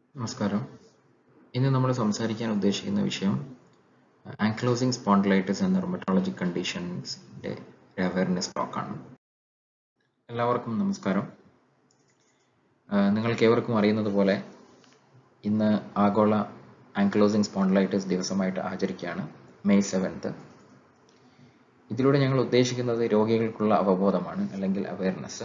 നമസ്കാരം ഇന്ന് നമ്മൾ സംസാരിക്കാൻ ഉദ്ദേശിക്കുന്ന വിഷയം ആൻക്ലോസിംഗ് സ്പോണ്ടിലൈറ്റിസ് എന്ന റൊമറ്റോളജി കണ്ടീഷൻസിൻ്റെ അവയർനെസ് ടോക്കാണ് എല്ലാവർക്കും നമസ്കാരം ആഹ് നിങ്ങൾക്ക് ഏവർക്കും അറിയുന്നത് പോലെ ഇന്ന് ആഗോള ആൻക്ലോസിംഗ് സ്പോണ്ടിലൈറ്റിസ് ദിവസമായിട്ട് ആചരിക്കുകയാണ് മെയ് സെവൻത്ത് ഇതിലൂടെ ഞങ്ങൾ ഉദ്ദേശിക്കുന്നത് രോഗികൾക്കുള്ള അവബോധമാണ് അല്ലെങ്കിൽ awareness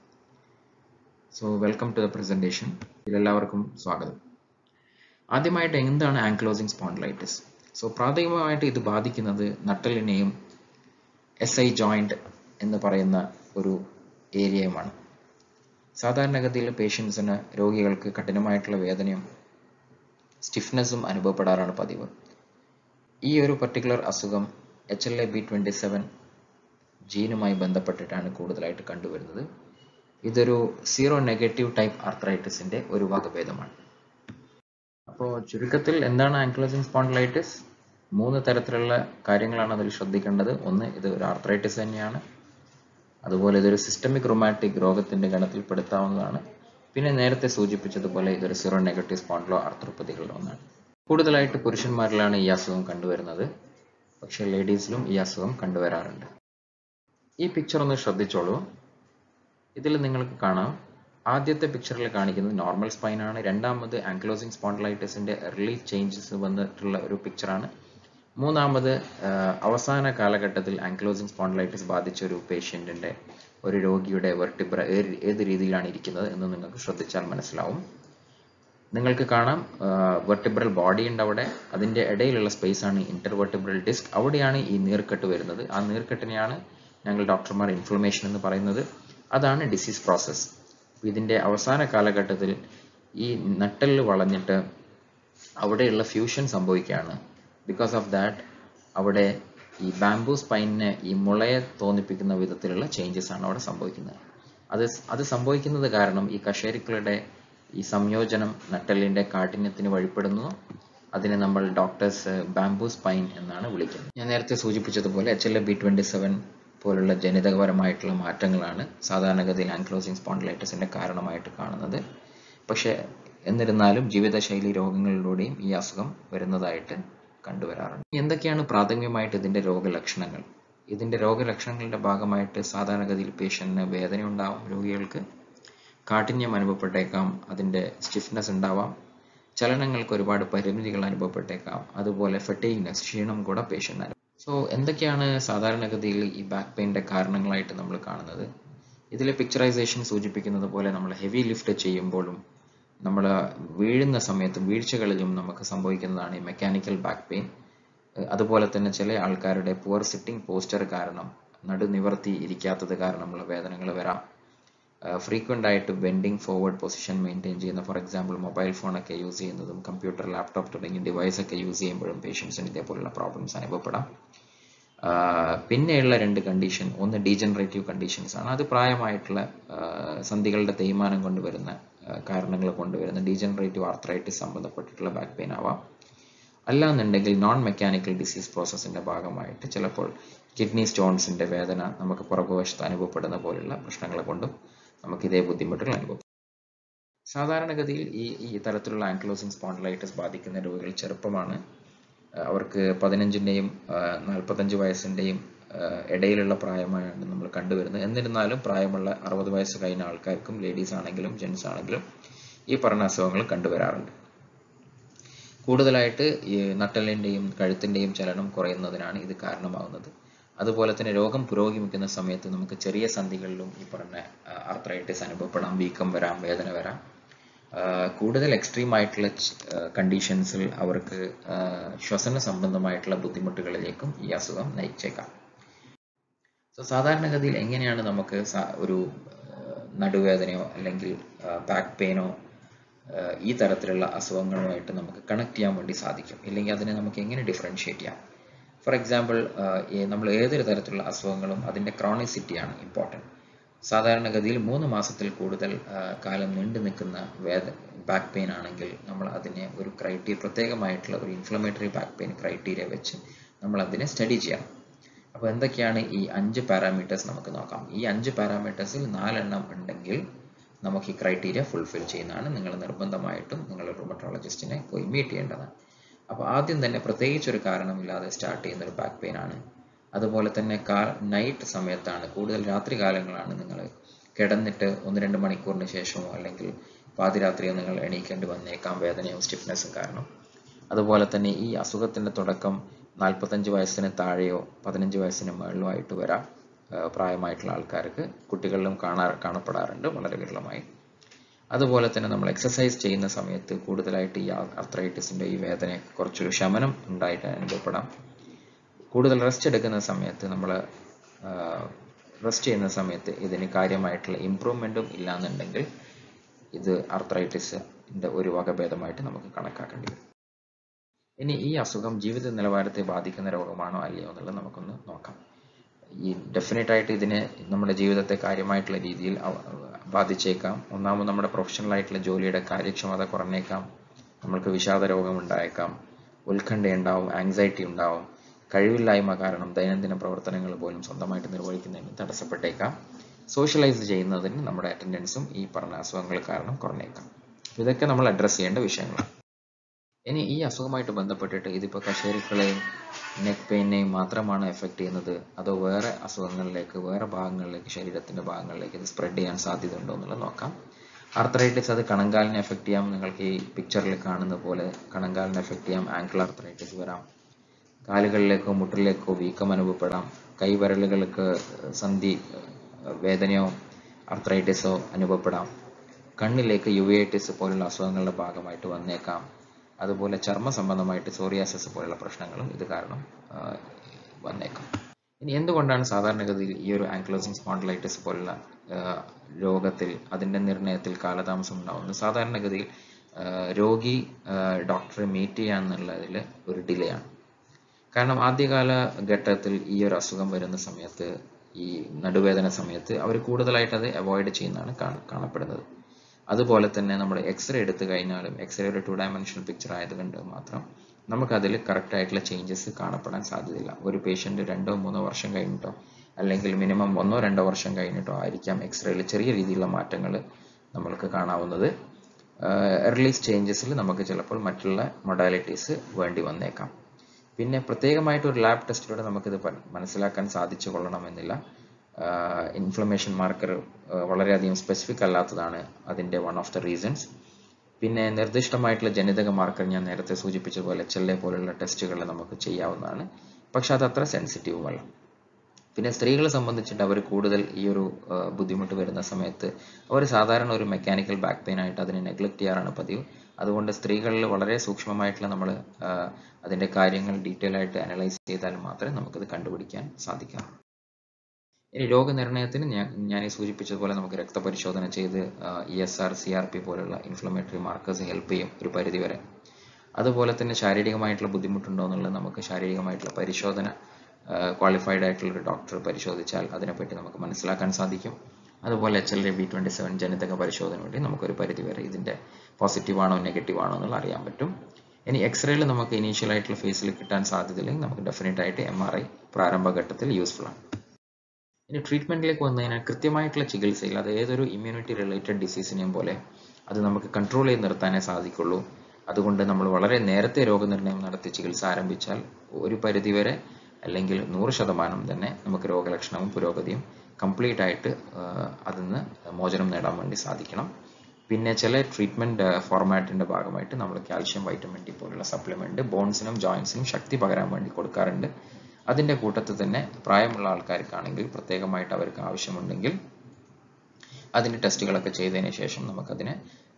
so welcome to the presentation ഇതിലെല്ലാവർക്കും സ്വാഗതം ആദ്യമായിട്ട് എന്താണ് ആൻക്ലോസിംഗ് സ്പോണ്ടിലൈറ്റിസ് സോ പ്രാഥമികമായിട്ട് ഇത് ബാധിക്കുന്നത് നട്ടലിനെയും എസ് ഐ ജോയിന്റ് എന്ന് പറയുന്ന ഒരു ഏരിയയുമാണ് സാധാരണഗതിയിൽ പേഷ്യൻസിന് രോഗികൾക്ക് കഠിനമായിട്ടുള്ള വേദനയും സ്റ്റിഫ്നെസ്സും അനുഭവപ്പെടാറാണ് പതിവ് ഈ ഒരു പർട്ടിക്കുലർ അസുഖം H L A B twenty seven ജീനുമായി ബന്ധപ്പെട്ടിട്ടാണ് കൂടുതലായിട്ട് കണ്ടുവരുന്നത് ഇതൊരു സീറോ നെഗറ്റീവ് ടൈപ്പ് ആർത്രൈറ്റിസിന്റെ ഒരു വകഭേദമാണ് അപ്പോൾ ചുരുക്കത്തിൽ എന്താണ് ആൻക്ലോസിംഗ് സ്പോണ്ടിലൈറ്റിസ് മൂന്ന് തരത്തിലുള്ള കാര്യങ്ങളാണ് അതിൽ ശ്രദ്ധിക്കേണ്ടത് ഒന്ന് ഇത് ഒരു ആർത്രൈറ്റിസ് തന്നെയാണ് അതുപോലെ ഇതൊരു സിസ്റ്റമിക് റൊമാറ്റിക് രോഗത്തിന്റെ ഗണത്തിൽപ്പെടുത്താവുന്നതാണ് പിന്നെ നേരത്തെ സൂചിപ്പിച്ചതുപോലെ ഇതൊരു സീറോ നെഗറ്റീവ് സ്പോണ്ടിലോ ആർത്രപ്പതികളിൽ ഒന്നാണ് കൂടുതലായിട്ട് പുരുഷന്മാരിലാണ് ഈ അസുഖം കണ്ടുവരുന്നത് പക്ഷേ ലേഡീസിലും ഈ അസുഖം കണ്ടുവരാറുണ്ട് ഈ പിക്ചർ ഒന്ന് ശ്രദ്ധിച്ചോളൂ ഇതിൽ നിങ്ങൾക്ക് കാണാം ആദ്യത്തെ പിക്ചറിൽ കാണിക്കുന്നത് നോർമൽ സ്പൈൻ ആണ് രണ്ടാമത് ആൻക്ലോസിംഗ് സ്പോണ്ടിലൈറ്റിസിന്റെ എർലി ചേഞ്ചസ് വന്നിട്ടുള്ള ഒരു പിക്ചറാണ് മൂന്നാമത് ആഹ്, അവസാന കാലഘട്ടത്തിൽ ആൻക്ലോസിംഗ് സ്പോണ്ടിലൈറ്റിസ് ബാധിച്ച ഒരു പേഷ്യന്റിന്റെ ഒരു രോഗിയുടെ വെർട്ടിബ്ര ഏത് രീതിയിലാണ് ഇരിക്കുന്നത് എന്ന് നിങ്ങൾക്ക് ശ്രദ്ധിച്ചാൽ മനസ്സിലാവും നിങ്ങൾക്ക് കാണാം വെർട്ടിബ്രൽ ബോഡി ഉണ്ട് അവിടെ അതിന്റെ ഇടയിലുള്ള സ്പേസ് ആണ് ഇന്റർവെർട്ടിബ്രൽ ഡിസ്ക് അവിടെയാണ് ഈ നീർക്കെട്ട് വരുന്നത് ആ നീർക്കെട്ടിനെയാണ് ഞങ്ങൾ ഡോക്ടർമാർ ഇൻഫ്ലമേഷൻ എന്ന് പറയുന്നത് അതാണ് ഡിസീസ് പ്രോസസ്സ് ഇതിന്റെ അവസാന കാലഘട്ടത്തിൽ ഈ നട്ടല് വളഞ്ഞിട്ട് അവിടെയുള്ള ഫ്യൂഷൻ സംഭവിക്കുകയാണ് ബിക്കോസ് ഓഫ് ദാറ്റ് അവിടെ ഈ ബാംബു സ്പൈനിനെ ഈ മുളയെ തോന്നിപ്പിക്കുന്ന വിധത്തിലുള്ള ചേഞ്ചസ് ആണ് അവിടെ സംഭവിക്കുന്നത് അത് സ് അത് സംഭവിക്കുന്നത് കാരണം ഈ കശേരുക്കളുടെ ഈ സംയോജനം നട്ടലിന്റെ കാഠിന്യത്തിന് വഴിപ്പെടുന്നു അതിനെ നമ്മൾ ഡോക്ടേഴ്സ് ബാംബു സ്പൈൻ എന്നാണ് വിളിക്കുന്നത് ഞാൻ നേരത്തെ സൂചിപ്പിച്ചതുപോലെ H L A B twenty seven പോലുള്ള ജനിതകപരമായിട്ടുള്ള മാറ്റങ്ങളാണ് സാധാരണഗതിയിൽ ആൻക്ലോസിംഗ് സ്പോണ്ടിലൈറ്റിസിന്റെ കാരണമായിട്ട് കാണുന്നത് പക്ഷേ എന്നിരുന്നാലും ജീവിതശൈലി രോഗങ്ങളിലൂടെയും ഈ അസുഖം വരുന്നതായിട്ട് കണ്ടുവരാറുണ്ട് എന്തൊക്കെയാണ് പ്രാഥമികമായിട്ട് ഇതിന്റെ രോഗലക്ഷണങ്ങൾ ഇതിന്റെ രോഗലക്ഷണങ്ങളുടെ ഭാഗമായിട്ട് സാധാരണഗതിയിൽ പേഷ്യന്റിന് വേദന ഉണ്ടാവും രോഗികൾക്ക് കാഠിന്യം അനുഭവപ്പെട്ടേക്കാം അതിന്റെ സ്റ്റിഫ്നെസ് ഉണ്ടാവാം ചലനങ്ങൾക്ക് ഒരുപാട് പരിമിതികൾ അനുഭവപ്പെട്ടേക്കാം അതുപോലെ ഫെറ്റീഗ്നെസ് ക്ഷീണം കൂടെ പേഷ്യന്റ് സോ എന്തൊക്കെയാണ് സാധാരണഗതിയിൽ ഈ ബാക്ക് പെയിന്റെ കാരണങ്ങളായിട്ട് നമ്മൾ കാണുന്നത് ഇതിലെ പിക്ചറൈസേഷൻ സൂചിപ്പിക്കുന്നത് പോലെ നമ്മൾ ഹെവി ലിഫ്റ്റ് ചെയ്യുമ്പോഴും നമ്മൾ വീഴുന്ന സമയത്തും വീഴ്ചകളിലും നമുക്ക് സംഭവിക്കുന്നതാണ് ഈ മെക്കാനിക്കൽ ബാക്ക് പെയിൻ അതുപോലെ തന്നെ ചില ആൾക്കാരുടെ പുവർ സിറ്റിംഗ് പോസ്റ്റർ കാരണം നടുനിവർത്തി ഇരിക്കാത്തത് കാരണമുള്ള വേദനകൾ വരാം ഫ്രീക്വൻ്റ് ആയിട്ട് ബെൻഡിങ് ഫോർവേഡ് പൊസിഷൻ മെയിൻറ്റെയിൻ ചെയ്യുന്ന ഫോർ എക്സാമ്പിൾ മൊബൈൽ ഫോണൊക്കെ യൂസ് ചെയ്യുന്നതും കമ്പ്യൂട്ടർ ലാപ്ടോപ്പ് തുടങ്ങിയ ഡിവൈസ് ഒക്കെ യൂസ് ചെയ്യുമ്പോഴും പേഷ്യൻസിന് ഇതേപോലുള്ള പ്രോബ്ലംസ് അനുഭവപ്പെടാം ആഹ് പിന്നെയുള്ള രണ്ട് കണ്ടീഷൻ ഒന്ന് ഡീജനറേറ്റീവ് കണ്ടീഷൻസ് ആണ് അത് പ്രായമായിട്ടുള്ള ആഹ് സന്ധികളുടെ തേയ്മാനം കൊണ്ടുവരുന്ന ആഹ് കാരണങ്ങൾ കൊണ്ടുവരുന്ന ഡീജനറേറ്റീവ് ആർത്രൈറ്റിസ് സംബന്ധപ്പെട്ടിട്ടുള്ള ബാക്ക് പെയിൻ ആവാം അല്ലാന്നുണ്ടെങ്കിൽ നോൺ മെക്കാനിക്കൽ ഡിസീസ് പ്രോസസ്സിന്റെ ഭാഗമായിട്ട് ചിലപ്പോൾ കിഡ്നി സ്റ്റോൺസിന്റെ വേദന നമുക്ക് പുറകുവശത്ത് അനുഭവപ്പെടുന്ന പോലുള്ള പ്രശ്നങ്ങൾ കൊണ്ടും നമുക്ക് ഇതേ ബുദ്ധിമുട്ടുകൾ അനുഭവപ്പെടും സാധാരണഗതിയിൽ ഈ ഈ തരത്തിലുള്ള ആൻക്ലോസിംഗ് സ്പോണ്ടിലൈറ്റിസ് ബാധിക്കുന്ന രോഗികൾ ചെറുപ്പമാണ് ആഹ് അവർക്ക് പതിനഞ്ചിൻ്റെയും നാൽപ്പത്തഞ്ച് വയസ്സിൻ്റെയും ഇടയിലുള്ള പ്രായമായാണ് നമ്മൾ കണ്ടുവരുന്നത് എന്നിരുന്നാലും പ്രായമുള്ള അറുപത് വയസ്സ് കഴിഞ്ഞ ആൾക്കാർക്കും ലേഡീസ് ആണെങ്കിലും ജെൻസ് ആണെങ്കിലും ഈ പറഞ്ഞ അസുഖങ്ങൾ കണ്ടുവരാറുണ്ട് കൂടുതലായിട്ട് ഈ നട്ടലിൻ്റെയും കഴുത്തിൻ്റെയും ചലനം കുറയുന്നതിനാണ് ഇത് കാരണമാകുന്നത് അതുപോലെ തന്നെ രോഗം പുരോഗമിക്കുന്ന സമയത്ത് നമുക്ക് ചെറിയ സന്ധികളിലും ഈ പറഞ്ഞ ആർത്രൈറ്റിസ് അനുഭവപ്പെടാം വീക്കം വരാം വേദന വരാം ആഹ് കൂടുതൽ എക്സ്ട്രീം ആയിട്ടുള്ള കണ്ടീഷൻസിൽ അവർക്ക് ആഹ് ശ്വസന സംബന്ധമായിട്ടുള്ള ബുദ്ധിമുട്ടുകളിലേക്കും ഈ അസുഖം നയിച്ചേക്കാം സോ സാധാരണഗതിയിൽ എങ്ങനെയാണ് നമുക്ക് സ- ഒരു ആഹ് നടുവേദനയോ അല്ലെങ്കിൽ ബാക്ക് പെയിനോ ഈ തരത്തിലുള്ള അസുഖങ്ങളുമായിട്ട് നമുക്ക് കണക്ട് ചെയ്യാൻ വേണ്ടി സാധിക്കും ഇല്ലെങ്കിൽ അതിനെ നമുക്ക് എങ്ങനെ ഡിഫറൻഷിയേറ്റ് ചെയ്യാം ഫോർ എക്സാമ്പിൾ നമ്മൾ ഏതൊരു തരത്തിലുള്ള അസുഖങ്ങളും അതിൻ്റെ ക്രോണിസിറ്റിയാണ് ഇമ്പോർട്ടൻറ്റ് സാധാരണഗതിയിൽ മൂന്ന് മാസത്തിൽ കൂടുതൽ ആ, കാലം നീണ്ടു നിൽക്കുന്ന വേദ ബാക്ക് പെയിൻ ആണെങ്കിൽ നമ്മൾ അതിനെ ഒരു ക്രൈറ്റീരിയ പ്രത്യേകമായിട്ടുള്ള ഒരു ഇൻഫ്ലമേറ്ററി ബാക്ക് പെയിൻ ക്രൈറ്റീരിയ വെച്ച് നമ്മൾ അതിനെ സ്റ്റഡി ചെയ്യണം അപ്പോൾ എന്തൊക്കെയാണ് ഈ അഞ്ച് പാരാമീറ്റേഴ്സ് നമുക്ക് നോക്കാം ഈ അഞ്ച് പാരാമീറ്റേഴ്സിൽ നാലെണ്ണം ഉണ്ടെങ്കിൽ നമുക്ക് ഈ ക്രൈറ്റീരിയ ഫുൾഫിൽ ചെയ്യുന്നതാണ് നിങ്ങൾ നിർബന്ധമായിട്ടും നിങ്ങൾ റുമറ്റോളജിസ്റ്റിനെ പോയി മീറ്റ് ചെയ്യേണ്ടതാണ് അപ്പോൾ ആദ്യം തന്നെ പ്രത്യേകിച്ച് ഒരു കാരണമില്ലാതെ സ്റ്റാർട്ട് ചെയ്യുന്ന ഒരു ബാക്ക് പെയിൻ ആണ് അതുപോലെ തന്നെ കാ നൈറ്റ് സമയത്താണ് കൂടുതൽ രാത്രി കാലങ്ങളാണ് നിങ്ങൾ കിടന്നിട്ട് ഒന്ന് രണ്ട് മണിക്കൂറിന് ശേഷമോ അല്ലെങ്കിൽ പാതിരാത്രിയോ നിങ്ങൾ എണീക്കേണ്ടി വന്നേക്കാം വേദനയും സ്റ്റിഫ്നെസ്സും കാരണം അതുപോലെ തന്നെ ഈ അസുഖത്തിൻ്റെ തുടക്കം നാൽപ്പത്തഞ്ച് വയസ്സിന് താഴെയോ പതിനഞ്ച് വയസ്സിന് മുകളിലോ ആയിട്ട് വരാം പ്രായമായിട്ടുള്ള ആൾക്കാർക്ക് കുട്ടികളിലും കാണാ കാണപ്പെടാറുണ്ട് വളരെ വിരളമായി അതുപോലെ തന്നെ നമ്മൾ എക്സസൈസ് ചെയ്യുന്ന സമയത്ത് കൂടുതലായിട്ട് ഈ അർത്രൈറ്റിസിൻ്റെ ഈ വേദന കുറച്ചൊരു ശമനം ഉണ്ടായിട്ട് അനുഭവപ്പെടാം കൂടുതൽ റെസ്റ്റ് എടുക്കുന്ന സമയത്ത് നമ്മൾ റെസ്റ്റ് ചെയ്യുന്ന സമയത്ത് ഇതിന് കാര്യമായിട്ടുള്ള ഇമ്പ്രൂവ്മെൻറ്റും ഇല്ലാന്നുണ്ടെങ്കിൽ ഇത് അർത്രൈറ്റിസിൻ്റെ ഒരു വകഭേദമായിട്ട് നമുക്ക് കണക്കാക്കേണ്ടി വരും ഇനി ഈ അസുഖം ജീവിത നിലവാരത്തെ ബാധിക്കുന്ന രോഗമാണോ അല്ലയോ എന്നുള്ളത് നമുക്കൊന്ന് നോക്കാം ഈ ഡെഫിനറ്റ് ആയിട്ട് ഇതിനെ നമ്മുടെ ജീവിതത്തെ കാര്യമായിട്ടുള്ള രീതിയിൽ ബാധിച്ചേക്കാം ഒന്നാമത് നമ്മുടെ പ്രൊഫഷണൽ ആയിട്ടുള്ള ജോലിയുടെ കാര്യക്ഷമത കുറഞ്ഞേക്കാം നമ്മൾക്ക് വിഷാദ രോഗം ഉണ്ടായേക്കാം ഉത്കണ്ഠ ഉണ്ടാവും ആങ്സൈറ്റി ഉണ്ടാവും കഴിവില്ലായ്മ കാരണം ദൈനംദിന പ്രവർത്തനങ്ങൾ പോലും സ്വന്തമായിട്ട് നിർവഹിക്കുന്നതിന് തടസ്സപ്പെട്ടേക്കാം സോഷ്യലൈസ് ചെയ്യുന്നതിന് നമ്മുടെ അറ്റൻഡൻസും ഈ പറഞ്ഞ അസുഖങ്ങൾ കാരണം കുറഞ്ഞേക്കാം ഇതൊക്കെ നമ്മൾ അഡ്രസ്സ് ചെയ്യേണ്ട വിഷയങ്ങളാണ് ഇനി ഈ അസുഖമായിട്ട് ബന്ധപ്പെട്ടിട്ട് ഇതിപ്പോൾ കശേരിക്കളെയും നെക്ക് പെയിനെയും മാത്രമാണ് എഫക്റ്റ് ചെയ്യുന്നത് അതോ വേറെ അസുഖങ്ങളിലേക്ക് വേറെ ഭാഗങ്ങളിലേക്ക് ശരീരത്തിന്റെ ഭാഗങ്ങളിലേക്ക് ഇത് സ്പ്രെഡ് ചെയ്യാൻ സാധ്യത ഉണ്ടോ എന്നുള്ളത് നോക്കാം ആർത്രൈറ്റിസ് അത് കണങ്കാലിനെ എഫക്റ്റ് ചെയ്യാം നിങ്ങൾക്ക് ഈ പിക്ചറിൽ കാണുന്ന പോലെ കണങ്കാലിനെ എഫക്റ്റ് ചെയ്യാം ആങ്കിൾ ആർത്രൈറ്റിസ് വരാം കാലുകളിലേക്കോ മുട്ടിലേക്കോ വീക്കം അനുഭവപ്പെടാം കൈവിരലുകൾക്ക് സന്ധി വേദനയോ ആർത്രൈറ്റിസോ അനുഭവപ്പെടാം കണ്ണിലേക്ക് യുവേറ്റിസ് പോലുള്ള അസുഖങ്ങളുടെ ഭാഗമായിട്ട് വന്നേക്കാം അതുപോലെ ചർമ്മ സംബന്ധമായിട്ട് സോറിയാസിസ് പോലുള്ള പ്രശ്നങ്ങളും ഇത് കാരണം വന്നേക്കാം ഇനി എന്തുകൊണ്ടാണ് സാധാരണഗതിയിൽ ഈ ഒരു ആങ്ക്ലോസിംഗ് സ്പോണ്ടിലൈറ്റിസ് പോലുള്ള രോഗത്തിൽ അതിൻ്റെ നിർണയത്തിൽ കാലതാമസം ഉണ്ടാവുന്നത് സാധാരണഗതിയിൽ രോഗി ഡോക്ടറെ മീറ്റ് ചെയ്യാന്നുള്ളതിൽ ഒരു ഡിലേ ആണ് കാരണം ആദ്യകാല ഘട്ടത്തിൽ ഈ ഒരു അസുഖം വരുന്ന സമയത്ത് ഈ നടുവേദന സമയത്ത് അവർ കൂടുതലായിട്ട് അത് അവോയ്ഡ് ചെയ്യുന്നതാണ് കാണപ്പെടുന്നത് അതുപോലെ തന്നെ നമ്മൾ എക്സ്റേ എടുത്തു കഴിഞ്ഞാലും എക്സ്റേ ഒരു ടു ഡയമെൻഷണൽ പിക്ചർ ആയതുകൊണ്ട് മാത്രം നമുക്കതിൽ കറക്റ്റ് ആയിട്ടുള്ള ചേഞ്ചസ് കാണപ്പെടാൻ സാധ്യതയില്ല ഒരു പേഷ്യൻ്റ് രണ്ടോ മൂന്നോ വർഷം കഴിഞ്ഞിട്ടോ അല്ലെങ്കിൽ മിനിമം ഒന്നോ രണ്ടോ വർഷം കഴിഞ്ഞിട്ടോ ആയിരിക്കാം എക്സ്റേയിൽ ചെറിയ രീതിയിലുള്ള മാറ്റങ്ങൾ നമ്മൾക്ക് കാണാവുന്നത് എർലി സ്റ്റേജസിൽ നമുക്ക് ചിലപ്പോൾ മറ്റുള്ള മൊഡാലിറ്റീസ് വേണ്ടി വന്നേക്കാം പിന്നെ പ്രത്യേകമായിട്ട് ഒരു ലാബ് ടെസ്റ്റിലൂടെ നമുക്കിത് മനസ്സിലാക്കാൻ സാധിച്ചു കൊള്ളണമെന്നില്ല ഇൻഫ്ലമേഷൻ മാർക്കർ വളരെയധികം സ്പെസിഫിക് അല്ലാത്തതാണ് അതിൻ്റെ വൺ ഓഫ് ദ റീസൺസ് പിന്നെ നിർദ്ദിഷ്ടമായിട്ടുള്ള ജനിതക മാർക്കർ ഞാൻ നേരത്തെ സൂചിപ്പിച്ചതുപോലെ എച്ച് എൽ എ പോലുള്ള ടെസ്റ്റുകൾ നമുക്ക് ചെയ്യാവുന്നതാണ് പക്ഷെ അത് അത്ര സെൻസിറ്റീവുമല്ല പിന്നെ സ്ത്രീകളെ സംബന്ധിച്ചിട്ട് അവർ കൂടുതൽ ഈ ഒരു ബുദ്ധിമുട്ട് വരുന്ന സമയത്ത് അവർ സാധാരണ ഒരു മെക്കാനിക്കൽ ബാക്ക് പെയിൻ ആയിട്ട് അതിനെ നെഗ്ലക്ട് ചെയ്യാറാണ് പതിവ് അതുകൊണ്ട് സ്ത്രീകളിൽ വളരെ സൂക്ഷ്മമായിട്ടുള്ള നമ്മൾ അതിൻ്റെ കാര്യങ്ങൾ ഡീറ്റെയിൽ ആയിട്ട് അനലൈസ് ചെയ്താൽ മാത്രമേ നമുക്കത് കണ്ടുപിടിക്കാൻ സാധിക്കാറുള്ളൂ ഇനി രോഗനിർണയത്തിന് ഞാൻ ഞാൻ ഈ സൂചിപ്പിച്ചതുപോലെ നമുക്ക് രക്തപരിശോധന ചെയ്ത് E S R C R P പോലുള്ള ഇൻഫ്ലമേറ്ററി മാർക്കേഴ്സ് ഹെൽപ്പ് ചെയ്യും ഒരു പരിധിവരെ അതുപോലെ തന്നെ ശാരീരികമായിട്ടുള്ള ബുദ്ധിമുട്ടുണ്ടോ എന്നുള്ളത് നമുക്ക് ശാരീരികമായിട്ടുള്ള പരിശോധന ക്വാളിഫൈഡ് ആയിട്ടുള്ള ഒരു ഡോക്ടർ പരിശോധിച്ചാൽ അതിനെപ്പറ്റി നമുക്ക് മനസ്സിലാക്കാൻ സാധിക്കും അതുപോലെ H L B twenty seven ജനിതക പരിശോധന വഴി നമുക്കൊരു പരിധിവരെ ഇതിൻ്റെ പോസിറ്റീവ് ആണോ നെഗറ്റീവ് ആണോ എന്നുള്ള അറിയാൻ പറ്റും ഇനി എക്സ്റേയിൽ നമുക്ക് ഇനീഷ്യൽ ആയിട്ടുള്ള ഫേസിൽ കിട്ടാൻ സാധ്യതയില്ലെങ്കിൽ നമുക്ക് ഡെഫിനറ്റ് ആയിട്ട് എം ആർ ഐ പ്രാരംഭഘട്ടത്തിൽ യൂസ്ഫുൾ ആണ് ഇനി ട്രീറ്റ്മെന്റിലേക്ക് വന്നു കഴിഞ്ഞാൽ കൃത്യമായിട്ടുള്ള ചികിത്സയിൽ അത് ഏതൊരു ഇമ്മ്യൂണിറ്റി റിലേറ്റഡ് ഡിസീസിനെയും പോലെ അത് നമുക്ക് കൺട്രോൾ ചെയ്ത് നിർത്താനേ സാധിക്കുള്ളൂ അതുകൊണ്ട് നമ്മൾ വളരെ നേരത്തെ രോഗനിർണയം നടത്തി ചികിത്സ ആരംഭിച്ചാൽ ഒരു പരിധിവരെ അല്ലെങ്കിൽ നൂറ് ശതമാനം തന്നെ നമുക്ക് രോഗലക്ഷണവും പുരോഗതിയും കംപ്ലീറ്റ് ആയിട്ട് അതിൽ നിന്ന് മോചനം നേടാൻ വേണ്ടി സാധിക്കണം പിന്നെ ചില ട്രീറ്റ്മെന്റ് ഫോർമാറ്റിന്റെ ഭാഗമായിട്ട് നമ്മൾ കാൽഷ്യം വൈറ്റമിൻ ഡി പോലുള്ള സപ്ലിമെന്റ് ബോൺസിനും ജോയിൻസിനും ശക്തി പകരാൻ വേണ്ടി കൊടുക്കാറുണ്ട് അതിന്റെ കൂട്ടത്തിൽ തന്നെ പ്രായമുള്ള ആൾക്കാർക്കാണെങ്കിൽ പ്രത്യേകമായിട്ട് അവർക്ക് ആവശ്യമുണ്ടെങ്കിൽ അതിന്റെ ടെസ്റ്റുകളൊക്കെ ചെയ്തതിന് ശേഷം നമുക്കതിനെ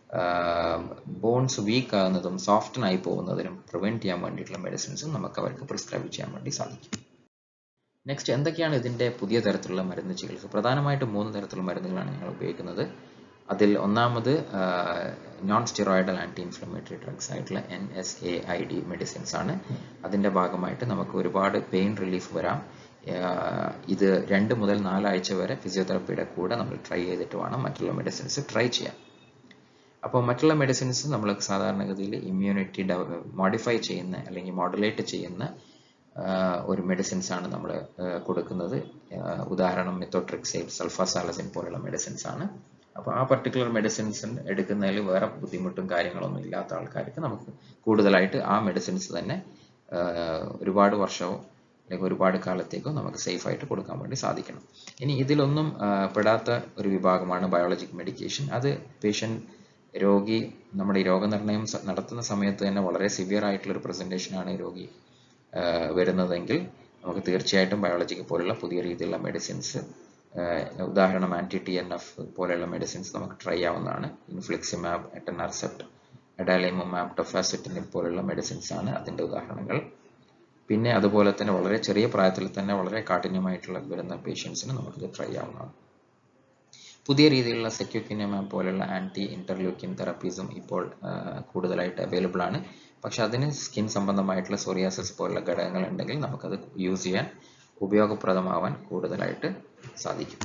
ബോൺസ് വീക്ക് ആകുന്നതും സോഫ്റ്റൻ ആയി പോകുന്നതിനും പ്രിവെന്റ് ചെയ്യാൻ വേണ്ടിയിട്ടുള്ള മെഡിസിൻസും നമുക്ക് അവർക്ക് പ്രിസ്ക്രൈബ് ചെയ്യാൻ വേണ്ടി സാധിക്കും നെക്സ്റ്റ് എന്തൊക്കെയാണ് ഇതിന്റെ പുതിയ തരത്തിലുള്ള മരുന്ന് ചികിത്സ പ്രധാനമായിട്ടും മൂന്ന് തരത്തിലുള്ള മരുന്നുകളാണ് ഞങ്ങൾ ഉപയോഗിക്കുന്നത് അതിൽ ഒന്നാമത് non steroidal anti inflammatory drugs ആയിട്ടുള്ള N S A I D medicines ആണ് അതിൻ്റെ ഭാഗമായിട്ട് നമുക്ക് ഒരുപാട് പെയിൻ റിലീഫ് വരാം ഇത് രണ്ട് മുതൽ നാലാഴ്ച വരെ ഫിസിയോതെറപ്പിയുടെ കൂടെ നമ്മൾ ട്രൈ ചെയ്തിട്ട് വേണം മറ്റുള്ള മെഡിസിൻസ് ട്രൈ ചെയ്യാൻ അപ്പോൾ മറ്റുള്ള മെഡിസിൻസ് നമ്മൾ സാധാരണഗതിയിൽ ഇമ്മ്യൂണിറ്റി മോഡിഫൈ ചെയ്യുന്ന അല്ലെങ്കിൽ മോഡുലേറ്റ് ചെയ്യുന്ന ഒരു മെഡിസിൻസ് ആണ് നമ്മൾ കൊടുക്കുന്നത് ഉദാഹരണം മെത്തോട്രിക്സൈഡ് സൾഫാസാലസിൻ പോലുള്ള മെഡിസിൻസ് ആണ് അപ്പോൾ ആ പർട്ടിക്കുലർ മെഡിസിൻസ് എടുക്കുന്നതിൽ വേറെ ബുദ്ധിമുട്ടും കാര്യങ്ങളൊന്നും ഇല്ലാത്ത ആൾക്കാർക്ക് നമുക്ക് കൂടുതലായിട്ട് ആ മെഡിസിൻസ് തന്നെ ഒരുപാട് വർഷമോ അല്ലെങ്കിൽ ഒരുപാട് കാലത്തേക്കോ നമുക്ക് സേഫ് ആയിട്ട് കൊടുക്കാൻ വേണ്ടി സാധിക്കണം ഇനി ഇതിലൊന്നും പെടാത്ത ഒരു വിഭാഗമാണ് ബയോളജിക് മെഡിക്കേഷൻ അത് പേഷ്യൻ്റ് രോഗി നമ്മുടെ ഈ രോഗനിർണയം നടത്തുന്ന സമയത്ത് തന്നെ വളരെ സിവിയർ ആയിട്ടുള്ള ഒരു പ്രസന്റേഷൻ ആണ് രോഗി വരുന്നതെങ്കിൽ നമുക്ക് തീർച്ചയായിട്ടും ബയോളജിക് പോലുള്ള പുതിയ രീതിയിലുള്ള മെഡിസിൻസ് ഉദാഹരണം ആന്റി ടി എൻ എഫ് പോലെയുള്ള മെഡിസിൻസ് നമുക്ക് ട്രൈ ആവുന്നതാണ് ഇൻഫ്ലിക്സിമാബ് എട്ടനാർസെപ്റ്റ് എഡാലിമോമാബ് ടൊഫാസിറ്റിനിൽ പോലുള്ള മെഡിസിൻസ് ആണ് അതിൻ്റെ ഉദാഹരണങ്ങൾ പിന്നെ അതുപോലെ തന്നെ വളരെ ചെറിയ പ്രായത്തിൽ തന്നെ വളരെ കാഠിന്യമായിട്ടുള്ള വരുന്ന പേഷ്യൻസിന് നമുക്കിത് ട്രൈ ആവുന്നതാണ് പുതിയ രീതിയിലുള്ള സെക്യൂക്കിനിയമാബ് പോലുള്ള ആന്റി ഇന്റർലൂക്കിൻ തെറപ്പീസും ഇപ്പോൾ കൂടുതലായിട്ട് അവൈലബിൾ ആണ് പക്ഷെ അതിന് സ്കിൻ സംബന്ധമായിട്ടുള്ള സോറിയാസിസ് പോലുള്ള ഘടകങ്ങൾ ഉണ്ടെങ്കിൽ നമുക്കത് യൂസ് ചെയ്യാൻ ഉപയോഗപ്രദമാവാൻ കൂടുതലായിട്ട് സാധിക്കും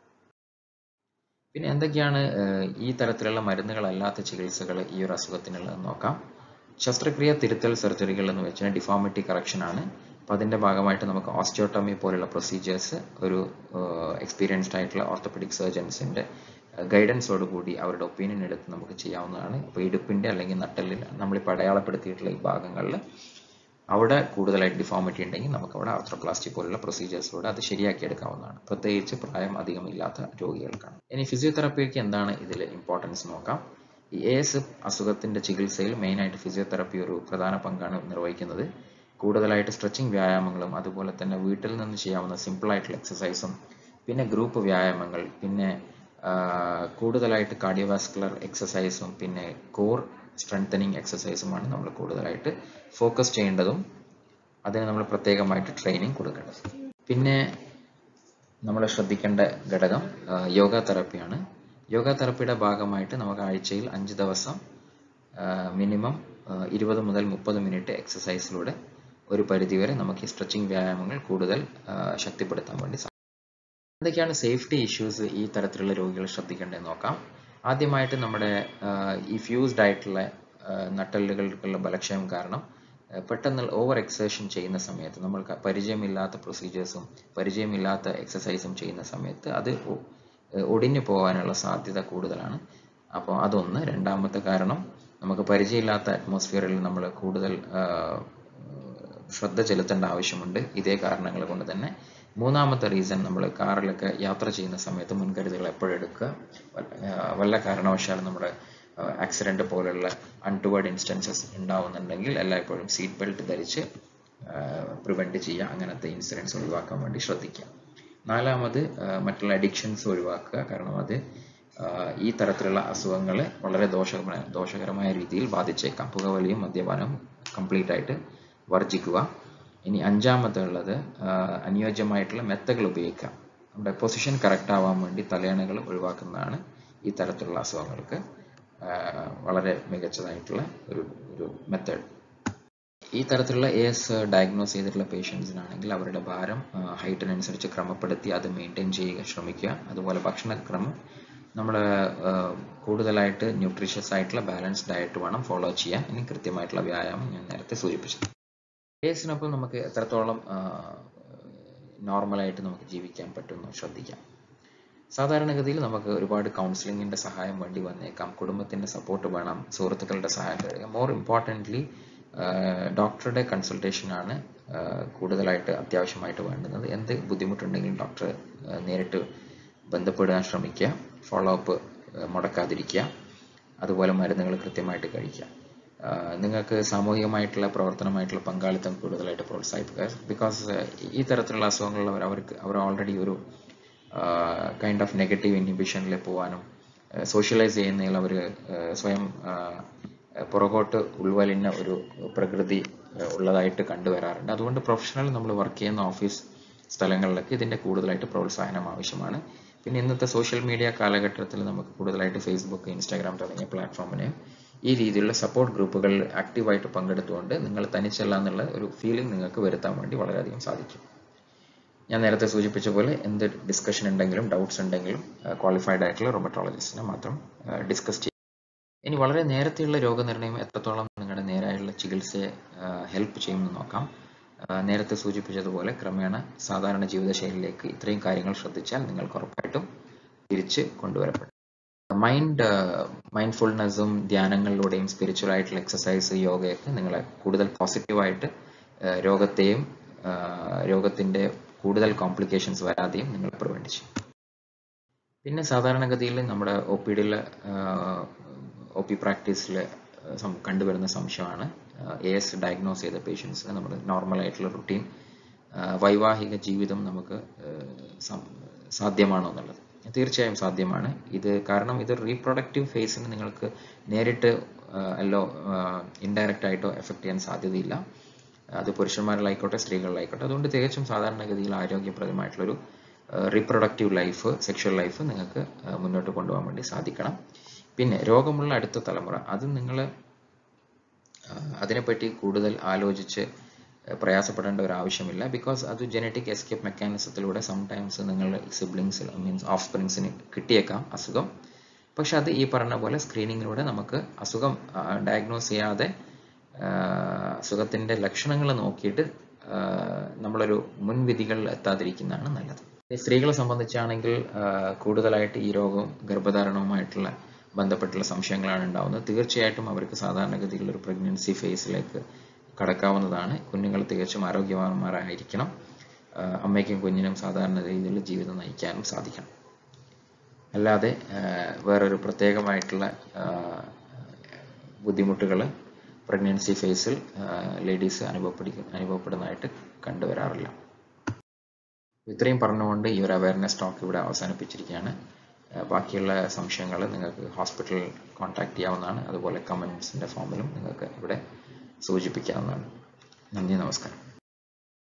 പിന്നെ എന്തൊക്കെയാണ് ഈ തരത്തിലുള്ള മരുന്നുകളല്ലാത്ത ചികിത്സകൾ ഈ ഒരു അസുഖത്തിനുള്ളതെന്ന് നോക്കാം ശസ്ത്രക്രിയ തിരുത്തൽ സർജറികൾ എന്ന് വെച്ചാൽ ഡിഫോമിറ്റി കറക്ഷൻ ആണ് അപ്പോൾ അതിൻ്റെ ഭാഗമായിട്ട് നമുക്ക് ഓസ്റ്റിയോട്ടോമി പോലുള്ള പ്രൊസീജിയേഴ്സ് ഒരു എക്സ്പീരിയൻസ്ഡ് ആയിട്ടുള്ള ഓർത്തോപെഡിക് സർജൻസിൻ്റെ ഗൈഡൻസോട് കൂടി അവരുടെ ഒപ്പീനിയൻ എടുത്ത് നമുക്ക് ചെയ്യാവുന്നതാണ് അപ്പോൾ ഇടുപ്പിൻ്റെ അല്ലെങ്കിൽ നട്ടലിൽ നമ്മളിപ്പോൾ അടയാളപ്പെടുത്തിയിട്ടുള്ള ഈ ഭാഗങ്ങളിൽ അവിടെ കൂടുതലായിട്ട് ഡിഫോമിറ്റി ഉണ്ടെങ്കിൽ നമുക്ക് അവിടെ ആർത്രോപ്ലാസ്റ്റി പോലുള്ള പ്രൊസീജിയേഴ്സിലൂടെ അത് ശരിയാക്കി എടുക്കാവുന്നതാണ് പ്രത്യേകിച്ച് പ്രായം അധികമില്ലാത്ത രോഗികൾക്കാണ് ഇനി ഫിസിയോതെറപ്പിക്ക് എന്താണ് ഇതിൽ ഇമ്പോർട്ടൻസ് നോക്കാം ഈ എ എസ് അസുഖത്തിന്റെ ചികിത്സയിൽ മെയിനായിട്ട് ഫിസിയോതെറപ്പി ഒരു പ്രധാന പങ്കാണ് നിർവഹിക്കുന്നത് കൂടുതലായിട്ട് സ്ട്രെച്ചിങ് വ്യായാമങ്ങളും അതുപോലെ തന്നെ വീട്ടിൽ നിന്ന് ചെയ്യാവുന്ന സിമ്പിൾ ആയിട്ടുള്ള എക്സസൈസും പിന്നെ ഗ്രൂപ്പ് വ്യായാമങ്ങൾ പിന്നെ കൂടുതലായിട്ട് കാർഡിയോവാസ്കുലർ എക്സസൈസും പിന്നെ കോർ സ്ട്രെങ്തനിങ് എക്സസൈസുമാണ് നമ്മൾ കൂടുതലായിട്ട് ഫോക്കസ് ചെയ്യേണ്ടതും അതിന് നമ്മൾ പ്രത്യേകമായിട്ട് ട്രെയിനിങ് കൊടുക്കേണ്ടത് പിന്നെ നമ്മൾ ശ്രദ്ധിക്കേണ്ട ഘടകം യോഗ തെറപ്പിയാണ് യോഗ തെറപ്പിയുടെ ഭാഗമായിട്ട് നമുക്ക് ആഴ്ചയിൽ അഞ്ച് ദിവസം മിനിമം ഇരുപത് മുതൽ മുപ്പത് മിനിറ്റ് എക്സസൈസിലൂടെ ഒരു പരിധിവരെ നമുക്ക് ഈ സ്ട്രെച്ചിങ് വ്യായാമങ്ങൾ കൂടുതൽ ശക്തിപ്പെടുത്താൻ വേണ്ടി സാധിക്കും എന്തൊക്കെയാണ് സേഫ്റ്റി ഇഷ്യൂസ് ഈ തരത്തിലുള്ള രോഗികൾ ശ്രദ്ധിക്കേണ്ടതെന്ന് നോക്കാം ആദ്യമായിട്ട് നമ്മുടെ ഈ ഫ്യൂസ്ഡ് ആയിട്ടുള്ള നട്ടലുകൾക്കുള്ള ബലക്ഷയം കാരണം പെട്ടെന്ന് ഓവർ എക്സേഷൻ ചെയ്യുന്ന സമയത്ത് നമ്മൾക്ക് പരിചയമില്ലാത്ത പ്രൊസീജിയേഴ്സും പരിചയമില്ലാത്ത എക്സസൈസും ചെയ്യുന്ന സമയത്ത് അത് ഒടിഞ്ഞു പോകാനുള്ള സാധ്യത കൂടുതലാണ് അപ്പോൾ അതൊന്ന് രണ്ടാമത്തെ കാരണം നമുക്ക് പരിചയമില്ലാത്ത അറ്റ്മോസ്ഫിയറിൽ നമ്മൾ കൂടുതൽ ശ്രദ്ധ ചെലുത്തേണ്ട ആവശ്യമുണ്ട് ഇതേ കാരണങ്ങൾ കൊണ്ട് തന്നെ മൂന്നാമത്തെ റീസൺ നമ്മൾ കാറിലൊക്കെ യാത്ര ചെയ്യുന്ന സമയത്ത് മുൻകരുതലുകൾ എപ്പോഴും എടുക്കുക വല്ല കാരണവശാലും നമ്മുടെ ആക്സിഡന്റ് പോലുള്ള അൺടുവേർഡ് ഇൻസ്റ്റൻസസ് ഉണ്ടാവുന്നുണ്ടെങ്കിൽ എല്ലായ്പ്പോഴും സീറ്റ് ബെൽറ്റ് ധരിച്ച് പ്രിവെന്റ് ചെയ്യുക അങ്ങനത്തെ ഇൻസിഡൻസ് ഒഴിവാക്കാൻ വേണ്ടി ശ്രദ്ധിക്കുക നാലാമത് മറ്റുള്ള അഡിക്ഷൻസ് ഒഴിവാക്കുക കാരണം അത് ഈ തരത്തിലുള്ള അസുഖങ്ങളെ വളരെ ദോഷകരമായ ദോഷകരമായ രീതിയിൽ ബാധിച്ചേക്കാം പുകവലിയും മദ്യപാനവും കംപ്ലീറ്റ് ആയിട്ട് വർജിക്കുക ഇനി അഞ്ചാമത്തെ ഉള്ളത് അനുയോജ്യമായിട്ടുള്ള മെത്തകൾ ഉപയോഗിക്കുക നമ്മുടെ പൊസിഷൻ കറക്റ്റ് ആവാൻ വേണ്ടി തലയണകൾ ഒഴിവാക്കുന്നതാണ് ഈ തരത്തിലുള്ള അസുഖങ്ങൾക്ക് വളരെ മികച്ചതായിട്ടുള്ള ഒരു ഒരു മെത്തേഡ് ഈ തരത്തിലുള്ള എ എസ് ഡയഗ്നോസ് ചെയ്തിട്ടുള്ള പേഷ്യൻസിനാണെങ്കിൽ അവരുടെ ഭാരം ഹൈറ്റിനനുസരിച്ച് ക്രമപ്പെടുത്തി അത് മെയിൻറ്റെയിൻ ചെയ്യുക ശ്രമിക്കുക അതുപോലെ ഭക്ഷണക്രമം നമ്മൾ കൂടുതലായിട്ട് ന്യൂട്രീഷ്യസ് ആയിട്ടുള്ള ബാലൻസ്ഡ് ഡയറ്റ് വേണം ഫോളോ ചെയ്യാൻ ഇനി കൃത്യമായിട്ടുള്ള വ്യായാമം ഞാൻ നേരത്തെ സൂചിപ്പിച്ചത് എസിനൊപ്പം നമുക്ക് എത്രത്തോളം നോർമലായിട്ട് നമുക്ക് ജീവിക്കാൻ പറ്റുമെന്ന് ശ്രദ്ധിക്കാം സാധാരണഗതിയിൽ നമുക്ക് ഒരുപാട് കൗൺസിലിങ്ങിന്റെ സഹായം വേണ്ടി വന്നേക്കാം കുടുംബത്തിന്റെ സപ്പോർട്ട് വേണം സുഹൃത്തുക്കളുടെ സഹായം തരിക മോർ ഇമ്പോർട്ടൻ്റ്ലി ഡോക്ടറുടെ കൺസൾട്ടേഷൻ ആണ് കൂടുതലായിട്ട് അത്യാവശ്യമായിട്ട് വേണ്ടുന്നത് എന്ത് ബുദ്ധിമുട്ടുണ്ടെങ്കിലും ഡോക്ടറെ നേരിട്ട് ബന്ധപ്പെടാൻ ശ്രമിക്കുക ഫോളോ അപ്പ് മുടക്കാതിരിക്കുക അതുപോലെ മരുന്നുകൾ കൃത്യമായിട്ട് കഴിക്കുക നിങ്ങൾക്ക് സാമൂഹികമായിട്ടുള്ള പ്രവർത്തനമായിട്ടുള്ള പങ്കാളിത്തം കൂടുതലായിട്ട് പ്രോത്സാഹിപ്പിക്കുക ബിക്കോസ് ഈ തരത്തിലുള്ള അസുഖങ്ങളുള്ളവർ അവർക്ക് അവർ ഓൾറെഡി ഒരു കൈൻഡ് ഓഫ് നെഗറ്റീവ് ഇൻഹിബിഷനിൽ പോകാനും സോഷ്യലൈസ് ചെയ്യുന്നതിൽ അവർ സ്വയം പുറകോട്ട് ഉൾവലിഞ്ഞ ഒരു പ്രകൃതി ഉള്ളതായിട്ട് കണ്ടുവരാറുണ്ട് അതുകൊണ്ട് പ്രൊഫഷണൽ നമ്മൾ വർക്ക് ചെയ്യുന്ന ഓഫീസ് സ്ഥലങ്ങളിലൊക്കെ ഇതിൻ്റെ കൂടുതലായിട്ട് പ്രോത്സാഹനം ആവശ്യമാണ് പിന്നെ ഇന്നത്തെ സോഷ്യൽ മീഡിയ കാലഘട്ടത്തിൽ നമുക്ക് കൂടുതലായിട്ട് ഫേസ്ബുക്ക് ഇൻസ്റ്റാഗ്രാം തുടങ്ങിയ പ്ലാറ്റ്ഫോമിനെയും ഈ രീതിയിലുള്ള സപ്പോർട്ട് ഗ്രൂപ്പുകളിൽ ആക്റ്റീവായിട്ട് പങ്കെടുത്തുകൊണ്ട് നിങ്ങൾ തനിച്ചല്ല എന്നുള്ള ഒരു ഫീലിംഗ് നിങ്ങൾക്ക് വരുത്താൻ വേണ്ടി വളരെയധികം സാധിക്കും ഞാൻ നേരത്തെ സൂചിപ്പിച്ച പോലെ എന്ത് ഡിസ്കഷൻ ഉണ്ടെങ്കിലും ഡൗട്ട്സ് ഉണ്ടെങ്കിലും ക്വാളിഫൈഡ് ആയിട്ടുള്ള റൊമറ്റോളജിസ്റ്റിനെ മാത്രം ഡിസ്കസ് ചെയ്യും ഇനി വളരെ നേരത്തെയുള്ള രോഗനിർണയം എത്രത്തോളം നിങ്ങളുടെ നേരായുള്ള ചികിത്സയെ ഹെൽപ്പ് ചെയ്യുമെന്ന് നോക്കാം നേരത്തെ സൂചിപ്പിച്ചതുപോലെ ക്രമേണ സാധാരണ ജീവിതശൈലിയിലേക്ക് ഇത്രയും കാര്യങ്ങൾ ശ്രദ്ധിച്ചാൽ നിങ്ങൾക്ക് ഉറപ്പായിട്ടും തിരിച്ച് കൊണ്ടുവരപ്പെടും മൈൻഡ് മൈൻഡ്ഫുൾനെസ്സും ധ്യാനങ്ങളിലൂടെയും സ്പിരിച്വൽ ആയിട്ടുള്ള എക്സസൈസ് യോഗയൊക്കെ നിങ്ങളെ കൂടുതൽ പോസിറ്റീവായിട്ട് രോഗത്തെയും രോഗത്തിൻ്റെ കൂടുതൽ കോംപ്ലിക്കേഷൻസ് വരാതെയും നിങ്ങൾ പ്രിവെൻറ്റ് ചെയ്യും പിന്നെ സാധാരണഗതിയിൽ നമ്മുടെ ഒ പി ഡിയിൽ ഒ പി പ്രാക്ടീസിൽ കണ്ടുവരുന്ന സംശയമാണ് എ എസ് ഡയഗ്നോസ് ചെയ്ത പേഷ്യൻസിന് നമ്മൾ നോർമൽ ആയിട്ടുള്ള റുട്ടീൻ വൈവാഹിക ജീവിതം നമുക്ക് സാധ്യമാണോ എന്നുള്ളത് തീർച്ചയായും സാധ്യമാണ് ഇത് കാരണം ഇത് റീപ്രൊഡക്റ്റീവ് ഫേസിന് നിങ്ങൾക്ക് നേരിട്ട് അല്ലോ ഇൻഡയറക്റ്റ് ആയിട്ടോ എഫക്റ്റ് ചെയ്യാൻ സാധ്യതയില്ല അത് പുരുഷന്മാരിലായിക്കോട്ടെ സ്ത്രീകളിലായിക്കോട്ടെ അതുകൊണ്ട് തികച്ചും സാധാരണഗതിയിൽ ആരോഗ്യപ്രദമായിട്ടുള്ളൊരു റീപ്രൊഡക്റ്റീവ് ലൈഫ് സെക്ഷൽ ലൈഫ് നിങ്ങൾക്ക് മുന്നോട്ട് കൊണ്ടുപോകാൻ വേണ്ടി സാധിക്കണം പിന്നെ രോഗമുള്ള അടുത്ത തലമുറ അത് നിങ്ങൾ അതിനെപ്പറ്റി കൂടുതൽ ആലോചിച്ച് പ്രയാസപ്പെടേണ്ട ഒരു ആവശ്യമില്ല ബിക്കോസ് അത് ജനറ്റിക് എസ്കേപ്പ് മെക്കാനിസത്തിലൂടെ സംടൈംസ് നിങ്ങൾ സിബ്ലിങ്സിൽ മീൻസ് ഓഫ് സ്പ്രിങ്സിന് കിട്ടിയേക്കാം അസുഖം പക്ഷെ അത് ഈ പറഞ്ഞ പോലെ സ്ക്രീനിങ്ങിലൂടെ നമുക്ക് അസുഖം ഡയഗ്നോസ് ചെയ്യാതെ അസുഖത്തിൻ്റെ ലക്ഷണങ്ങൾ നോക്കിയിട്ട് നമ്മളൊരു മുൻവിധികളിൽ എത്താതിരിക്കുന്നതാണ് നല്ലത് സ്ത്രീകളെ സംബന്ധിച്ചാണെങ്കിൽ കൂടുതലായിട്ട് ഈ രോഗവും ഗർഭധാരണവുമായിട്ടുള്ള ബന്ധപ്പെട്ടുള്ള സംശയങ്ങളാണ് ഉണ്ടാവുന്നത് തീർച്ചയായിട്ടും അവർക്ക് സാധാരണഗതിയിൽ ഒരു പ്രഗ്നൻസി ഫേസിലേക്ക് കടക്കാവുന്നതാണ് കുഞ്ഞുങ്ങൾ തികച്ചും ആരോഗ്യവാന്മാരായിരിക്കണം അമ്മയ്ക്കും കുഞ്ഞിനും സാധാരണ രീതിയിൽ ജീവിതം നയിക്കാനും സാധിക്കണം അല്ലാതെ വേറൊരു പ്രത്യേകമായിട്ടുള്ള ബുദ്ധിമുട്ടുകൾ പ്രഗ്നൻസി ഫേസിൽ ലേഡീസ് അനുഭവപ്പെടുക അനുഭവപ്പെടുന്നതായിട്ട് കണ്ടുവരാറില്ല ഇത്രയും പറഞ്ഞുകൊണ്ട് ഈ ഒരു അവയർനെസ് ടോക്ക് ഇവിടെ അവസാനിപ്പിച്ചിരിക്കുകയാണ് ബാക്കിയുള്ള സംശയങ്ങൾ നിങ്ങൾക്ക് ഹോസ്പിറ്റലിൽ കോൺടാക്ട് ചെയ്യാവുന്നതാണ് അതുപോലെ കമൻസിൻ്റെ ഫോമിലും നിങ്ങൾക്ക് ഇവിടെ സൂചിപ്പിക്കാവുന്നതാണ് നന്ദി നമസ്കാരം